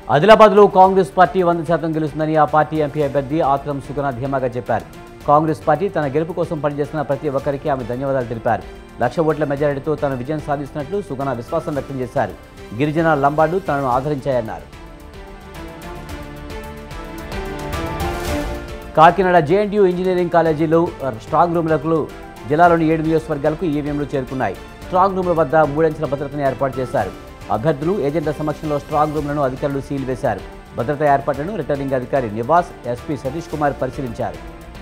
ఆదిలాబాద్లో కాంగ్రెస్ పార్టీ వంద శాతం గెలుస్తుందని ఆ పార్టీ ఎంపీ అభ్యర్థి ఆత్రం సుగన ధీమాగా చెప్పారు కాంగ్రెస్ పార్టీ తన గెలుపు కోసం పనిచేస్తున్న ప్రతి ఒక్కరికి ఆమె ధన్యవాదాలు తెలిపారు లక్ష ఓట్ల మెజారిటీతో తన విజయం సాధిస్తున్నట్లు సుగన విశ్వాసం వ్యక్తం చేశారు గిరిజన లంబాడు తనను ఆదరించాయన్నారు కాకినాడ జేఎన్టీయూ ఇంజనీరింగ్ కాలేజీలో స్ట్రాంగ్ రూమ్లకు జిల్లాలోని ఏడు నియోజకవర్గాలకు ఈవీఎంలు చేరుకున్నాయి స్ట్రాంగ్ రూమ్ల వద్ద మూడంచెల భద్రతను ఏర్పాటు చేశారు అభ్యర్థులు ఏజెంట్ల సమక్షంలో స్ట్రాంగ్ రూమ్లను అధికారులు సీల్ వేశారు భద్రతా ఏర్పాట్లను రిటర్నింగ్ అధికారి నివాస్ ఎస్పీ సతీష్ కుమార్ పరిశీలించారు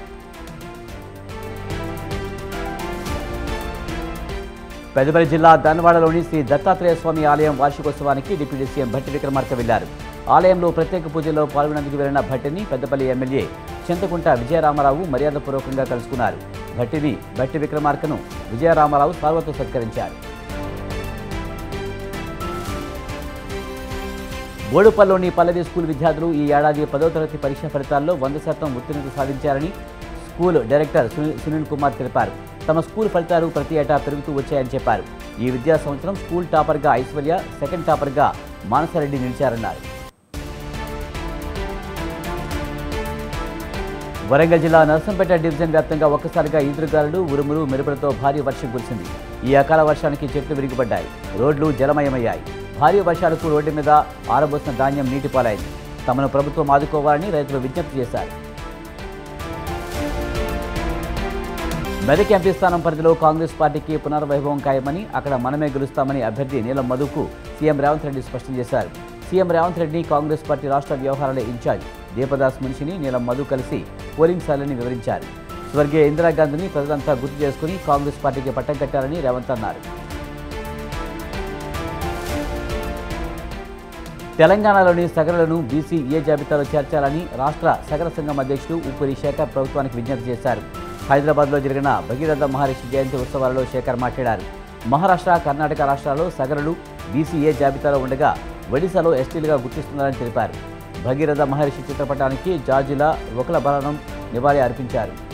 పెద్దపల్లి జిల్లా ధన్వాడలోని శ్రీ దత్తాత్రేయ స్వామి ఆలయం వార్షికోత్సవానికి డిప్యూటీ సీఎం భట్టి విక్రమార్క వెళ్లారు ఆలయంలో ప్రత్యేక పూజలో పాల్గొనేందుకు వెళ్లిన భట్టిని పెద్దపల్లి ఎమ్మెల్యే చింతకుంట విజయరామారావు మర్యాదపూర్వకంగా కలుసుకున్నారు భట్టిని భట్టి విక్రమార్కను విజయరామారావు సార్వతో సత్కరించారు బోడుపల్లిలోని పల్లవి స్కూల్ విద్యార్థులు ఈ ఏడాది పదో తరగతి పరీక్ష ఫలితాల్లో వంద శాతం ఉత్తీర్ణత సాధించారని స్కూల్ డైరెక్టర్ సునీల్ సునీల్ కుమార్ తెలిపారు తమ స్కూల్ ఫలితాలు ప్రతి ఏటా పెరుగుతూ వచ్చాయని చెప్పారు ఈ విద్యా సంవత్సరం స్కూల్ టాపర్గా ఐశ్వర్య సెకండ్ టాపర్గా మానసారెడ్డి నిలిచారన్నారు వరంగల్ జిల్లా నర్సంపేట డివిజన్ వ్యాప్తంగా ఒక్కసారిగా ఈదురుగాలులు ఉరుములు మెరుపులతో భారీ వర్షం కురిసింది ఈ అకాల వర్షానికి చెట్లు విరిగిపడ్డాయి రోడ్లు జలమయమయ్యాయి భారీ వర్షాలకు రోడ్డు మీద ఆరబోసిన ధాన్యం నీటిపాలైంది తమను ప్రభుత్వం ఆదుకోవాలని రైతులు విజ్ఞప్తి చేశారు మెదక్ ఎంపీ స్థానం పరిధిలో కాంగ్రెస్ పార్టీకి పునర్వైభవం ఖాయమని అక్కడ మనమే గెలుస్తామని అభ్యర్థి నీలం మధుకు సీఎం రేవంత్ రెడ్డి స్పష్టం చేశారు సీఎం రేవంత్ రెడ్డిని కాంగ్రెస్ పార్టీ రాష్ట్ర వ్యవహారాల ఇన్ఛార్జ్ దీపదాస్ మున్షిని నీలం మధు కలిసి పోలింగ్ స్థాయిని వివరించారు స్వర్గీయ ఇందిరాగాంధీని ప్రజలంతా గుర్తు చేసుకుని కాంగ్రెస్ పార్టీకి పట్టం కట్టారని రేవంత్ అన్నారు తెలంగాణలోని సగరులను బీసీ ఏ జాబితాలో చేర్చాలని రాష్ట్ర సగర సంఘం అధ్యక్షుడు ఉప్పురి శేఖర్ ప్రభుత్వానికి విజ్ఞప్తి చేశారు హైదరాబాద్లో జరిగిన భగీరథ మహర్షి జయంతి ఉత్సవాలలో శేఖర్ మాట్లాడారు మహారాష్ట్ర కర్ణాటక రాష్ట్రాల్లో సగరులు బీసీ ఏ జాబితాలో ఉండగా ఒడిశాలో ఎస్టీలుగా గుర్తిస్తున్నారని తెలిపారు భగీరథ మహర్షి చిత్రపటానికి జార్జిల ఒకల బలనం నివాళి అర్పించారు